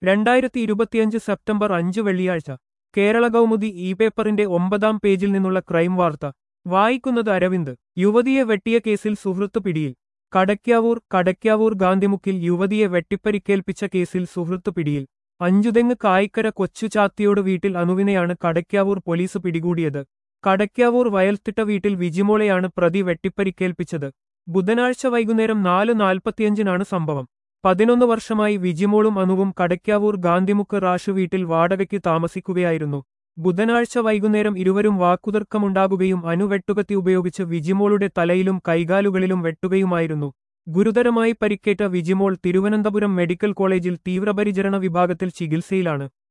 രണ്ടായിരത്തി ഇരുപത്തിയഞ്ച് സെപ്റ്റംബർ അഞ്ച് വെള്ളിയാഴ്ച കേരള കൗമുദി ഇ പേപ്പറിന്റെ ഒമ്പതാം പേജിൽ നിന്നുള്ള ക്രൈം വാർത്ത വായിക്കുന്നത് അരവിന്ദ് യുവതിയെ വെട്ടിയ കേസിൽ സുഹൃത്ത് പിടിയിൽ കടയ്ക്കാവൂർ കടയ്ക്കാവൂർ ഗാന്ധിമുക്കിൽ യുവതിയെ വെട്ടിപ്പരിക്കേൽപ്പിച്ച കേസിൽ സുഹൃത്ത് പിടിയിൽ അഞ്ചുതെങ്ങ് കായിക്കര കൊച്ചുചാത്തിയോട് വീട്ടിൽ അനുവിനെയാണ് കടയ്ക്കാവൂർ പോലീസ് പിടികൂടിയത് കടയ്ക്കാവൂർ വയൽത്തിട്ട വീട്ടിൽ വിജിമോളെയാണ് പ്രതി വെട്ടിപ്പരിക്കേൽപ്പിച്ചത് ബുധനാഴ്ച വൈകുന്നേരം നാല് നാൽപ്പത്തിയഞ്ചിനാണ് സംഭവം പതിനൊന്ന് വർഷമായി വിജിമോളും അനുവും കടയ്ക്കാവൂർ ഗാന്ധിമുക്ക് റാഷു വീട്ടിൽ വാടകയ്ക്ക് താമസിക്കുകയായിരുന്നു ബുധനാഴ്ച വൈകുന്നേരം ഇരുവരും വാക്കുതർക്കമുണ്ടാകുകയും അനു വെട്ടുകത്തി ഉപയോഗിച്ച് വിജിമോളുടെ തലയിലും കൈകാലുകളിലും വെട്ടുകയുമായിരുന്നു ഗുരുതരമായി പരിക്കേറ്റ വിജിമോൾ തിരുവനന്തപുരം മെഡിക്കൽ കോളേജിൽ തീവ്രപരിചരണ വിഭാഗത്തിൽ ചികിത്സയിലാണ്